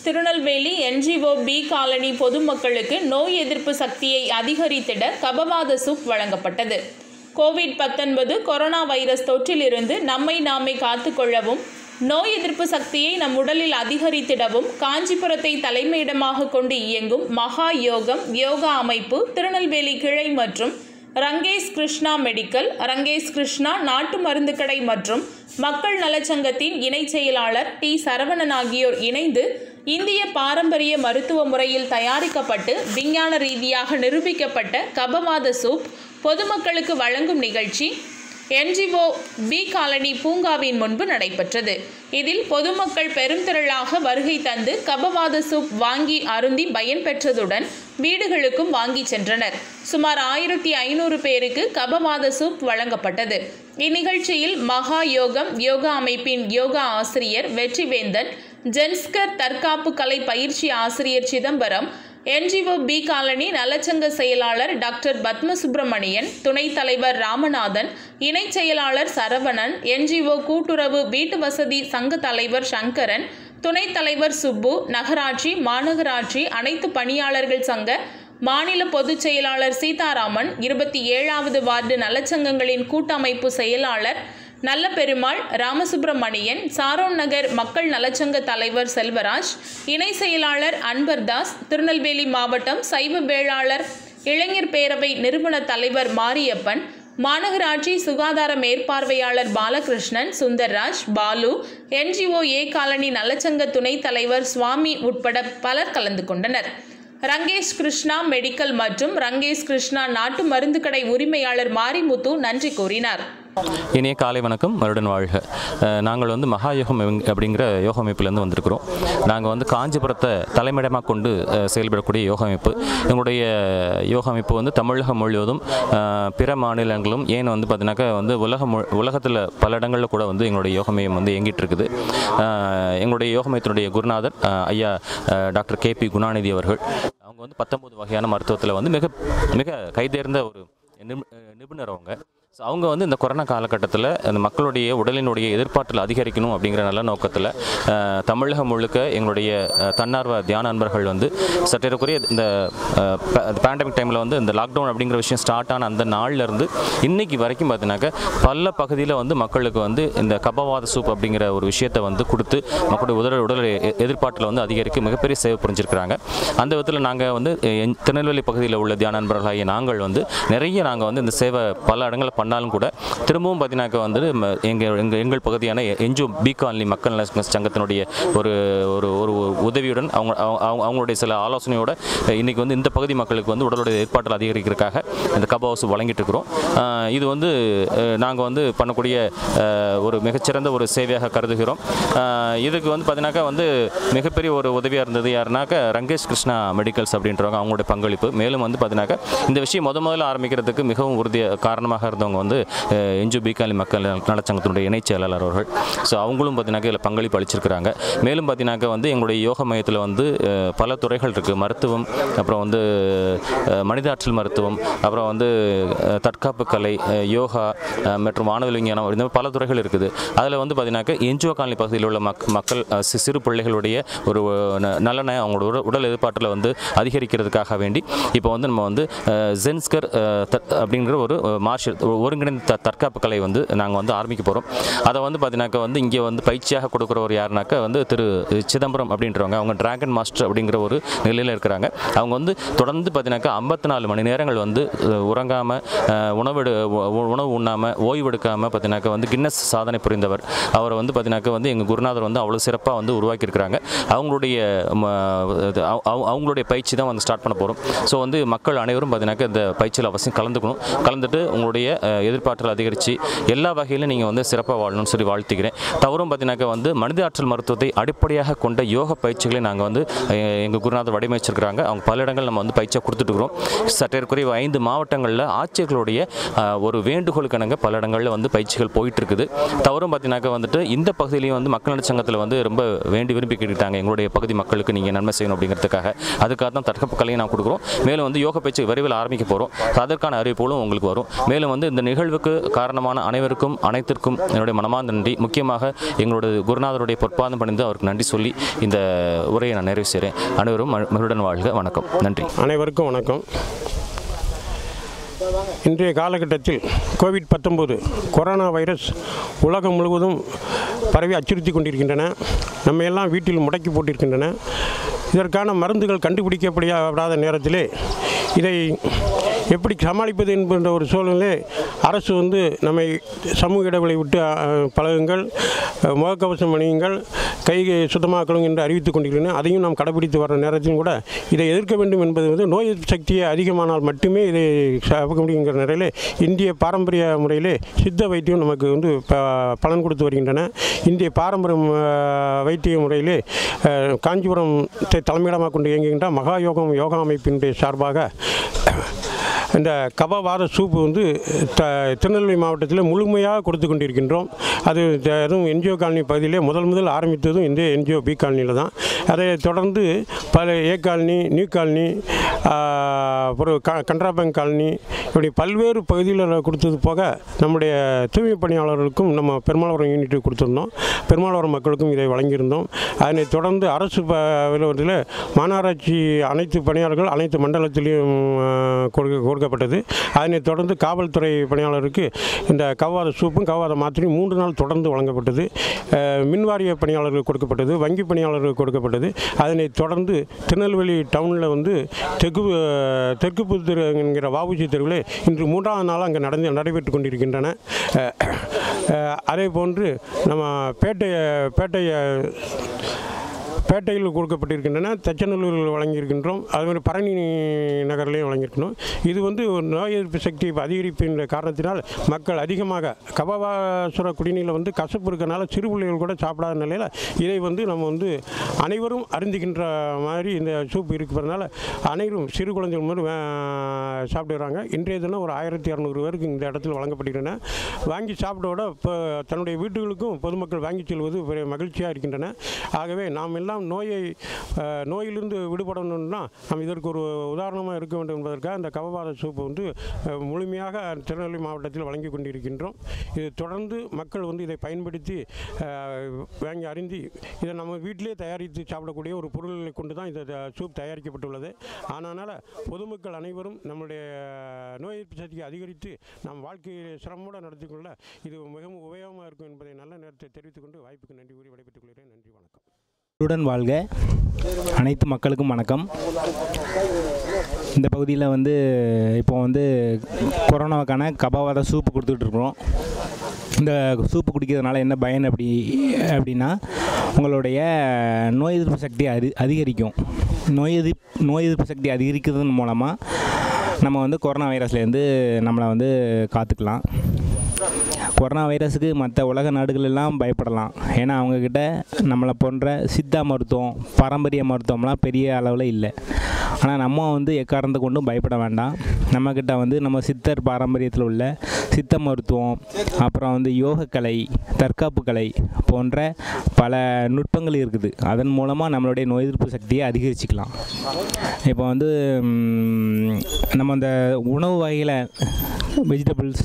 Tirunelveli NGO B colony பொதுமக்களுக்கு நோய் எதிர்ப்பு சக்தியை அதிகரித்திட கபவாத சூப் வழங்கப்பட்டது கோவிட் பத்தொன்பது கொரோனா வைரஸ் தொற்றிலிருந்து நம்மை நாமே காத்துக்கொள்ளவும் நோய் எதிர்ப்பு சக்தியை நம் உடலில் அதிகரித்திடவும் காஞ்சிபுரத்தை தலைமையிடமாக கொண்டு இயங்கும் மகா யோகம் யோகா அமைப்பு திருநெல்வேலி கிளை மற்றும் ரங்கேஷ் கிருஷ்ணா மெடிக்கல் ரங்கேஷ் கிருஷ்ணா நாட்டு மருந்து கடை மற்றும் மக்கள் நலச்சங்கத்தின் இணைச் செயலாளர் டி சரவணன் ஆகியோர் இணைந்து இந்திய பாரம்பரிய மருத்துவ முறையில் தயாரிக்கப்பட்டு விஞ்ஞான ரீதியாக நிரூபிக்கப்பட்ட கபவாத சூப் பொதுமக்களுக்கு வழங்கும் நிகழ்ச்சி என்ஜிஓ பி காலனி பூங்காவின் முன்பு நடைபெற்றது இதில் பொதுமக்கள் பெருந்திரளாக வருகை தந்து கபவாத சூப் வாங்கி அருந்தி பயன்பெற்றதுடன் வீடுகளுக்கும் வாங்கி சென்றனர் சுமார் ஆயிரத்தி ஐநூறு பேருக்கு கபவாத சூப் வழங்கப்பட்டது இந்நிகழ்ச்சியில் மகா யோகம் யோகா அமைப்பின் யோகா ஆசிரியர் வெற்றிவேந்தன் ஜென்ஸ்கர் தற்காப்பு கலை பயிற்சி ஆசிரியர் சிதம்பரம் என்ஜிஓ பி காலனி நலச்சங்க செயலாளர் டாக்டர் பத்ம சுப்பிரமணியன் துணைத் தலைவர் ராமநாதன் இணைச் செயலாளர் சரவணன் என்ஜிஓ கூட்டுறவு வீட்டு வசதி சங்க தலைவர் சங்கரன் துணைத் தலைவர் சுப்பு நகராட்சி மாநகராட்சி அனைத்து பணியாளர்கள் சங்க மாநில பொதுச் செயலாளர் சீதாராமன் இருபத்தி ஏழாவது வார்டு நலச்சங்கங்களின் கூட்டமைப்பு செயலாளர் நல்ல பெருமாள் ராமசுப்பிரமணியன் சாரோன் நகர் மக்கள் நலச்சங்க தலைவர் செல்வராஜ் இணை செயலாளர் அன்பர்தாஸ் திருநெல்வேலி மாவட்டம் சைவ வேளாளர் இளைஞர் பேரவை நிறுவன தலைவர் மாரியப்பன் மாநகராட்சி சுகாதார மேற்பார்வையாளர் Balakrishnan Sundarraj Balu NGO A colony நலச்சங்க துணைத் தலைவர் சுவாமி உட்பட பலர் கலந்து கொண்டனர் ரங்கேஷ் கிருஷ்ணா மெடிக்கல் மற்றும் ரங்கேஷ் கிருஷ்ணா நாட்டு மருந்து கடை உரிமையாளர் மாரிமுத்து நன்றி கூறினார் இனிய காலை வணக்கம் மருடன் வாழ்க அஹ் நாங்கள் வந்து மகா யோகம் எங்க- அப்படிங்கிற யோக அமைப்புலேருந்து வந்திருக்கிறோம் நாங்கள் வந்து காஞ்சிபுரத்தை தலைமையிடமாக கொண்டு அஹ், செயல்படக்கூடிய யோக அமைப்பு எங்களுடைய யோக அமைப்பு வந்து தமிழகம் முழுவதும் அஹ், பிற மாநிலங்களும் ஏன் வந்து பார்த்தீங்கன்னாக்கா வந்து உலக மு உலகத்தில் பல இடங்களில் கூட வந்து எங்களுடைய யோக மையம் வந்து இயங்கிட்டு இருக்குது அஹ், எங்களுடைய யோக மையத்தினுடைய குருநாதர் அஹ், ஐயா அஹ், டாக்டர் கே பி குணாநிதி அவர்கள் அவங்க வந்து பத்தொன்பது வகையான மருத்துவத்தில் வந்து மிக மிக கைதேர்ந்த ஒரு நிபு- நிபுணர் அவங்க ஸோ அவங்க வந்து இந்த கொரோனா காலகட்டத்தில் அந்த மக்களுடைய உடலினுடைய எதிர்பார்த்தல் அதிகரிக்கணும் அப்படிங்கிற நல்ல நோக்கத்தில் அஹ், தமிழகம் முழுக்க எங்களுடைய அஹ், தன்னார்வ தியான அன்பர்கள் வந்து சற்றேறக்குரிய இந்த பேண்டமிக் டைமில் வந்து இந்த லாக்டவுன் அப்படிங்கிற விஷயம் ஸ்டார்ட் ஆன அந்த நாள்ல இருந்து இன்னைக்கு வரைக்கும் பார்த்தீங்கன்னாக்கா பல பகுதியில் வந்து மக்களுக்கு வந்து இந்த கபவாத சூப் அப்படிங்கிற ஒரு விஷயத்தை வந்து கொடுத்து மக்களுடைய உடல் உடல் எ- எதிர்பார்ட்டில் வந்து அதிகரிக்க மிகப்பெரிய சேவை புரிஞ்சிருக்கிறாங்க அந்த விதத்தில் நாங்கள் வந்து என் திருநெல்வேலி பகுதியில் உள்ள தியான நண்பர்களாகிய நாங்கள் வந்து நிறைய நாங்கள் வந்து இந்த சேவை பல இடங்களில் பண்ணாலும் கூட திரும்பவும் பார்த்தீங்கன்னாக்கா வந்து ம- எங்கள் எங்கள் எங்கள் பகுதியான என்ஜிஓ பி காலனி மக்கள் நல சங்கத்தினுடைய ஒரு ஒரு ஒரு உதவியுடன் அவங்க அவங்க- அவங்க- அவங்களுடைய சில ஆலோசனையோட இன்னைக்கு வந்து இந்த பகுதி மக்களுக்கு வந்து உடலுடைய ஏற்பாட்டில் அதிகரிக்கிறதுக்காக இந்த கப ஹவுஸ் வழங்கிட்டு இருக்கிறோம் ஆஹ் இது வந்து நாங்கள் வந்து பண்ணக்கூடிய ஆஹ் ஒரு மிகச்சிறந்த ஒரு சேவையாக கருதுகிறோம் ஆஹ் இதுக்கு வந்து பார்த்தீங்கன்னாக்கா வந்து மிகப்பெரிய ஒரு உதவியாக இருந்தது யாருனாக்கா ரங்கேஷ் கிருஷ்ணா மெடிக்கல்ஸ் அப்படின்றவங்க அவங்களுடைய பங்களிப்பு மேலும் வந்து பார்த்தீங்கன்னாக்கா இந்த விஷயம் முத முதல்ல ஆரம்பிக்கிறதுக்கு மிகவும் உறுதி காரணமாக இருந்தவங்க வந்து என்ஜு பிகாலி மக்கள் நலச்சங்கத்தினுடைய இணைச் செயலாளர் அவர்கள் ஸோ அவங்களும் பார்த்தீங்கன்னாக்கா இதில் பங்களிப்பு அளிச்சிருக்கிறாங்க மேலும் பார்த்தீங்கன்னாக்கா வந்து எங்களுடைய யோக மையத்தில் வந்து அஹ், பல துறைகள் இருக்குது மருத்துவம் அப்புறம் வந்து அஹ், மனிதாற்றல் மருத்துவம் அப்புறம் வந்து அஹ், தற்காப்பு கலை அஹ், யோகா அஹ், மற்றும் வானவில் விஞ்ஞானம் இந்த மாதிரி பல துறைகள் இருக்குது அதில் வந்து பார்த்தீங்கன்னாக்கா என்ஜிஓ காலனி பகுதியில் உள்ள மக் மக்கள் அஹ், சி- சிறு பிள்ளைகளுடைய ஒரு ந- நலனை அவங்களோட உடல் உடல் எதிர்பார்ட்டில் வந்து அதிகரிக்கிறதுக்காக வேண்டி இப்போ வந்து நம்ம வந்து அஹ், ஜென்ஸ்கர் அஹ், தத்- அப்படிங்கிற ஒரு மார்ஷல் ஒருங்கிணைந்த த- தற்காப்பு கலை வந்து நாங்கள் வந்து ஆரம்பிக்க போகிறோம் அதை வந்து பார்த்தீங்கன்னாக்கா வந்து இங்கே வந்து பயிற்சியாக கொடுக்குறவர் யாருனாக்கா வந்து திரு சிதம்பரம் அப்படின்றவங்க அவங்க டிராகன் மாஸ்டர் அப்படிங்கிற ஒரு நிலையில் இருக்கிறாங்க அவங்க வந்து தொடர்ந்து பார்த்தீங்கன்னாக்கா ஐம்பத்தி நாலு மணி நேரங்கள் வந்து உறங்காமல் உணவு உணவு உண்ணாமல் ஓய்வு எடுக்காமல் பார்த்தீங்கன்னாக்கா வந்து கின்னஸ் சாதனை புரிந்தவர் அவரை வந்து பார்த்தீங்கன்னாக்கா வந்து எங்கள் குருநாதர் வந்து அவ்வளோ சிறப்பாக வந்து உருவாக்கியிருக்கிறாங்க அவங்களுடைய ம, இது, அவ- அவ- அவங்களுடைய பயிற்சி தான் வந்து ஸ்டார்ட் பண்ண போகிறோம் ஸோ வந்து மக்கள் அனைவரும் பார்த்தீங்கன்னாக்கா இந்த பயிற்சியில் அவசியம் கலந்துக்கணும் கலந்துட்டு உங்களுடைய அஹ், எதிர்பார்த்தல் அதிகரித்து எல்லா வகையிலும் நீங்கள் வந்து சிறப்பாக வாழணும்னு சொல்லி வாழ்த்துக்கிறேன் தவறும் பார்த்தீங்கன்னாக்கா வந்து மனித ஆற்றல் மருத்துவத்தை அடிப்படையாக கொண்ட யோக பயிற்சிகளை நாங்கள் வந்து எங்கள் குருநாதர் வடிவமைச்சிருக்கிறாங்க அவங்க பல இடங்கள் நம்ம வந்து பயிற்சியாக கொடுத்துட்ருக்குறோம் சற்றேற்குறைய ஐந்து மாவட்டங்களில் ஆட்சியர்களுடைய அஹ், ஒரு வேண்டுகோளுக்கு இணங்க பல இடங்களில் வந்து பயிற்சிகள் போயிட்டு இருக்குது தவறும் பார்த்தீங்கன்னாக்கா வந்துட்டு இந்த பகுதியிலையும் வந்து மக்கள் நல சங்கத்தில் வந்து ரொம்ப வேண்டி விரும்பி கேட்டுட்டாங்க எங்களுடைய பகுதி மக்களுக்கு நீங்கள் நன்மை செய்யணும் அப்படிங்கிறதுக்காக அதுக்காக தான் தற்காப்பு கலையை நான் கொடுக்குறோம் மேலும் வந்து யோக பயிற்சி விரைவில் ஆரம்பிக்க போகிறோம் அதற்கான அறிவிப்புகளும் உங்களுக்கு வரும் மேலும் வந்து இந்த இந்த நிகழ்வுக்கு காரணமான அனைவருக்கும் அனைத்திற்கும் என்னுடைய மனமார்ந்த நன்றி முக்கியமாக எங்களோட குருநாதருடைய பொற்பாதம் பணிந்து அவருக்கு நன்றி சொல்லி இந்த உரையை நான் நிறைவு செய்கிறேன் அனைவரும் ம- மகிழ்வுடன் வாழ்க வணக்கம் நன்றி அனைவருக்கும் வணக்கம் இன்றைய காலகட்டத்தில் கோவிட் பத்தொம்போது கொரோனா வைரஸ் உலகம் முழுவதும் பரவி அச்சுறுத்தி கொண்டிருக்கின்றன நம்ம எல்லாம் வீட்டில் முடக்கி போட்டிருக்கின்றன இதற்கான மருந்துகள் கண்டுபிடிக்கப்படாத நேரத்திலே இதை எப்படி சமாளிப்பது என்கின்ற ஒரு சூழ்நிலை அரசு வந்து நம்மை சமூக இடைவெளி விட்டு அஹ், பழகுங்கள் அஹ், முகக்கவசம் அணியுங்கள் கை சுத்தமாக்கணும் என்று அறிவித்துக் கொண்டிருக்கிறேன் அதையும் நாம் கடைபிடித்து வர நேரத்திலும் கூட இதை எதிர்க்க வேண்டும் என்பது வந்து நோய் எதிர்ப்பு சக்தியை அதிகமானால் மட்டுமே இதை சாப்பிட முடியுங்கிற நிலையில் இந்திய பாரம்பரிய முறையிலே சித்த வைத்தியம் நமக்கு வந்து ப- பலன் கொடுத்து வருகின்றன இந்திய பாரம்பரிய அஹ், வைத்திய முறையிலே அஹ், காஞ்சிபுரத்தை தலைமையிடமாக கொண்டு இயங்குகின்ற மகா யோகம் யோகா அமைப்பினுடைய சார்பாக இந்த கபவாத சூப்பு வந்து த திருநெல்வேலி மாவட்டத்தில் முழுமையாக கொடுத்து கொண்டிருக்கின்றோம் அது த- அதுவும் என்ஜிஓ காலனி பகுதியிலே முதல் முதல் ஆரம்பித்ததும் இந்த என்ஜிஓ பி காலனியில் தான் அதை தொடர்ந்து பல ஏ காலனி நியூ காலனி அப்புறம் க கனரா பேங்க் காலனி இப்படி பல்வேறு பகுதிகளில் கொடுத்தது போக நம்முடைய தூய்மை பணியாளர்களுக்கும் நம்ம பெருமாளவரம் யூனிட்டு கொடுத்துருந்தோம் பெருமாளவரம் மக்களுக்கும் இதை வழங்கியிருந்தோம் அதனை தொடர்ந்து அரசு ப விலுவலத்தில் மாநகராட்சி அனைத்து பணியாளர்கள் அனைத்து மண்டலத்திலையும் அஹ், கொடுக்க கொடுக்கப்பட்டது அதனைத் தொடர்ந்து காவல்துறை பணியாளருக்கு இந்த கவ்வாத சூப்பும் கவ்வாத மாத்திரையும் மூன்று நாள் தொடர்ந்து வழங்கப்பட்டது அஹ், மின்வாரிய பணியாளர்களுக்கு கொடுக்கப்பட்டது வங்கி பணியாளர்களுக்கு கொடுக்கப்பட்டது அதனைத் தொடர்ந்து திருநெல்வேலி டவுனில் வந்து தெற்கு அஹ், தெற்கு புத்தூர் என்கிற வாவுச்சி தெருவில் இன்று மூன்றாவது நாள் அங்கே நடந்து நடைபெற்று கொண்டிருக்கின்றன அஹ், அஹ், அதே போன்று நம்ம பேட்டை பேட்டை பேட்டையில் கொடுக்கப்பட்டிருக்கின்றன தச்சநல்லூரில் வழங்கியிருக்கின்றோம் அதுமாதிரி பரணி நகர்லேயும் வழங்கியிருக்கணும் இது வந்து ஒரு நோய் எதிர்ப்பு சக்தி அதிகரிப்பின் காரணத்தினால் மக்கள் அதிகமாக கபவாசுர குடிநீரில் வந்து கசப்பு இருக்கனால சிறு பிள்ளைகள் கூட சாப்பிடாத நிலையில் இதை வந்து நம்ம வந்து அனைவரும் அருந்துகின்ற மாதிரி இந்த சூப் இருக்கிறதுனால அனைவரும் சிறு குழந்தைகள் முதல் வே- சாப்பிடுறாங்க இன்றைய தினம் ஒரு ஆயிரத்தி இரநூறு பேருக்கு இந்த இடத்தில் வழங்கப்படுகின்றன வாங்கி சாப்பிட்டோட இப்போ தன்னுடைய வீட்டுகளுக்கும் பொதுமக்கள் வாங்கி செல்வது பெரிய மகிழ்ச்சியாக இருக்கின்றன ஆகவே நாம் எல்லாம் நோயை அஹ், நோயிலிருந்து விடுபடணும்னா நாம் இதற்கு ஒரு உதாரணமாக இருக்க வேண்டும் என்பதற்காக இந்த கபபாத சூப்பு வந்து அஹ், முழுமையாக திருநெல்வேலி மாவட்டத்தில் வழங்கி கொண்டிருக்கின்றோம் இது தொடர்ந்து மக்கள் வந்து இதை பயன்படுத்தி அஹ், வாங்கி அறிந்து இதை நம்ம வீட்டிலே தயாரித்து சாப்பிடக்கூடிய ஒரு பொருளை கொண்டு தான் இந்த த- சூப் தயாரிக்கப்பட்டுள்ளது அதனால் பொதுமக்கள் அனைவரும் நம்முடைய நோய் எதிர்ப்பு சக்தியை அதிகரித்து நம் வாழ்க்கையை சிரமோடு நடத்தி கொள்ள இது மிகவும் உபயோகமாக இருக்கும் என்பதை நல்ல நேரத்தை தெரிவித்துக் கொண்டு வாய்ப்புக்கு நன்றி கூறி விடைபெற்றுக் கொள்கிறேன் நன்றி வணக்கம் உடன் வாழ்க அனைத்து மக்களுக்கும் வணக்கம் இந்த பகுதியில் வந்து இப்போ வந்து கொரோனாவுக்கான கபாவாத சூப்பு கொடுத்துட்ருக்குறோம் இந்த சூப்பு குடிக்கிறதுனால என்ன பயன் அப்படி அப்படின்னா உங்களுடைய நோய் எதிர்ப்பு சக்தி அதி அதிகரிக்கும் நோய் எதிர்ப்பு நோய் எதிர்ப்பு சக்தி அதிகரிக்கிறதன் மூலமாக நம்ம வந்து கொரோனா வைரஸ்லேருந்து நம்மளை வந்து காத்துக்கலாம் கொரோனா வைரஸுக்கு மற்ற உலக நாடுகள் எல்லாம் பயப்படலாம் ஏன்னா அவங்கக்கிட்ட நம்மளை போன்ற சித்தா மருத்துவம் பாரம்பரிய மருத்துவம்லாம் பெரிய அளவில் இல்லை ஆனால் நம்ம வந்து எக்காரணத்தை கொண்டும் பயப்பட வேண்டாம் நம்மக்கிட்ட வந்து நம்ம சித்தர் பாரம்பரியத்தில் உள்ள சித்த மருத்துவம் அப்புறம் வந்து யோகக்கலை தற்காப்பு கலை போன்ற பல நுட்பங்கள் இருக்குது அதன் மூலமாக நம்மளுடைய நோய் எதிர்ப்பு சக்தியை அதிகரிச்சுக்கலாம் இப்போ வந்து ம், நம்ம அந்த உணவு வகையில் வெஜிடபிள்ஸ்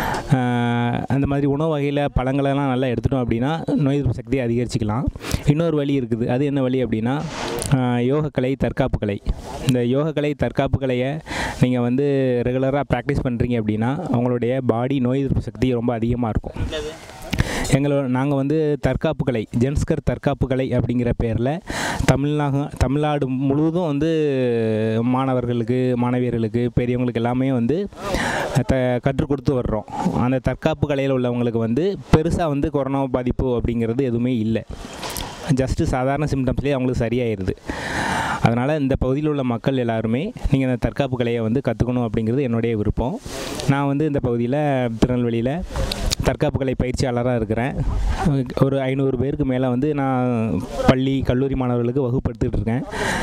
அந்த மாதிரி உணவு வகையில் பழங்களெல்லாம் நல்லா எடுத்துட்டோம் அப்படின்னா நோய் எதிர்ப்பு சக்தியை அதிகரிச்சுக்கலாம் இன்னொரு வழி இருக்குது அது என்ன வழி அப்படின்னா ஆஹ், யோகக்கலை தற்காப்பு கலை இந்த யோகக்கலை தற்காப்பு கலையை நீங்கள் வந்து ரெகுலராக ப்ராக்டிஸ் பண்ணுறீங்க அப்படின்னா அவங்களுடைய பாடி நோய் எதிர்ப்பு சக்தி ரொம்ப அதிகமாக இருக்கும் எங்களோட நாங்கள் வந்து தற்காப்பு கலை ஜென்ஸ்கர் தற்காப்பு கலை அப்படிங்கிற பேரில் தமிழ்நாடு தமிழ்நாடு முழுவதும் வந்து மாணவர்களுக்கு மாணவியர்களுக்கு பெரியவங்களுக்கு எல்லாமே வந்து த கற்றுக் கொடுத்து வர்றோம் அந்த தற்காப்பு கலையில் உள்ளவங்களுக்கு வந்து பெருசாக வந்து கொரோனா பாதிப்பு அப்படிங்கிறது எதுவுமே இல்லை ஜஸ்ட்டு சாதாரண சிம்டம்ஸ்லேயே அவங்களுக்கு சரியாயிருது அதனால் இந்த பகுதியில் உள்ள மக்கள் எல்லாருமே நீங்கள் இந்த தற்காப்பு கலையை வந்து கற்றுக்கணும் அப்படிங்கிறது என்னுடைய விருப்பம் நான் வந்து இந்த பகுதியில் திருநெல்வேலியில் தற்காப்பு கலை பயிற்சியாளராக இருக்கிறேன் ஒரு ஐநூறு பேருக்கு மேலே வந்து நான் பள்ளி கல்லூரி மாணவர்களுக்கு வகுப்படுத்திட்டு இருக்கேன்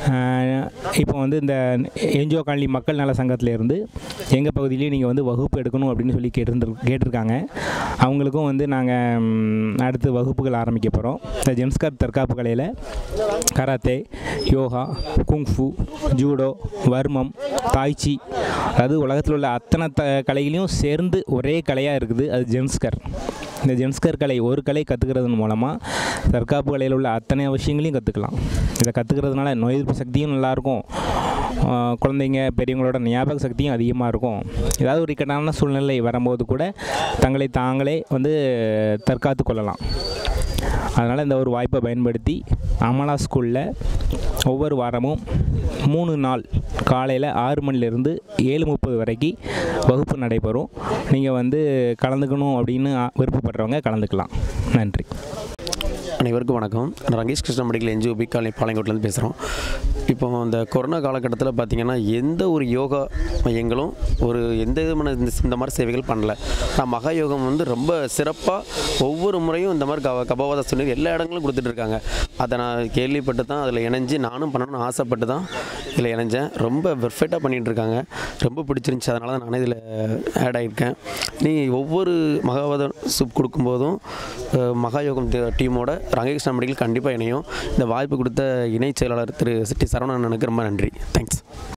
ஆஹ் இப்போ வந்து இந்த என்ஜிஓ காலனி மக்கள் நல சங்கத்துல இருந்து எங்கள் பகுதியிலேயும் நீங்கள் வந்து வகுப்பு எடுக்கணும் அப்படின்னு சொல்லி கேட்டிருந்து கேட்டிருக்காங்க அவங்களுக்கும் வந்து நாங்கள் அடுத்து வகுப்புகள் ஆரம்பிக்க போகிறோம் இந்த ஜென்ஸ்கார் தற்காப்பு கலையில் கராத்தே யோகா குங்ஃபு ஜூடோ வர்மம் தாய்ச்சி அதாவது உலகத்தில் உள்ள அத்தனை த கலைகளையும் சேர்ந்து ஒரே கலையாக இருக்குது அது ஜென்ஸ்கர் இந்த ஜென்ஸ்கர் கலை ஒரு கலை கற்றுக்கிறதன் மூலமாக தற்காப்பு கலையில் உள்ள அத்தனை விஷயங்களையும் கற்றுக்கலாம் இதை கற்றுக்கிறதுனால நோய் எதிர்ப்பு சக்தியும் நல்லாயிருக்கும் ஆஹ் குழந்தைங்க பெரியவங்களோட ஞாபக சக்தியும் அதிகமாக இருக்கும் ஏதாவது ஒரு இக்கட்டான சூழ்நிலை வரும்போது கூட தங்களை தாங்களே வந்து தற்காத்து கொள்ளலாம் அதனால் இந்த ஒரு வாய்ப்பை பயன்படுத்தி அமலா ஸ்கூலில் ஒவ்வொரு வாரமும் மூணு நாள் காலையில் ஆறு மணிலேருந்து ஏழு முப்பது வரைக்கும் வகுப்பு நடைபெறும் நீங்கள் வந்து கலந்துக்கணும் அப்படின்னு ஆ- விருப்பப்படுறவங்க கலந்துக்கலாம் நன்றி அனைவருக்கும் வணக்கம் நான் Rangesh Krishna medical NGO B colony பாளையங்கோட்டிலேருந்து பேசுகிறோம் இப்போ இந்த கொரோனா காலகட்டத்தில் பார்த்தீங்கன்னா எந்த ஒரு யோகா மையங்களும் ஒரு எந்த விதமான இந்த இந்த மாதிரி சேவைகள் பண்ணல நான் மகா யோகம் வந்து ரொம்ப சிறப்பாக ஒவ்வொரு முறையும் இந்த மாதிரி கப கபவாத சொன்னது எல்லா இடங்களும் கொடுத்துட்டு இருக்காங்க அதை நான் கேள்விப்பட்டு தான் அதில் இணைஞ்சு நானும் பண்ணணும்னு ஆசைப்பட்டு தான் இதில் இணைஞ்சேன் ரொம்ப பெர்ஃபெக்டாக பண்ணிகிட்டு இருக்காங்க ரொம்ப பிடிச்சிருந்துச்சி அதனால தான் நானே இதில் ஆட் ஆகியிருக்கேன் நீ ஒவ்வொரு மகாவாத சூப் கொடுக்கும்போதும் அஹ், மகாயோகம் டி- டீமோட ரங்ககிருஷ்ணா மெடிக்கல் கண்டிப்பாக இணையும் இந்த வாய்ப்பு கொடுத்த இணைச் செயலாளர் திரு சிட்டி சரவணன் எனக்கு ரொம்ப நன்றி தேங்க்ஸ்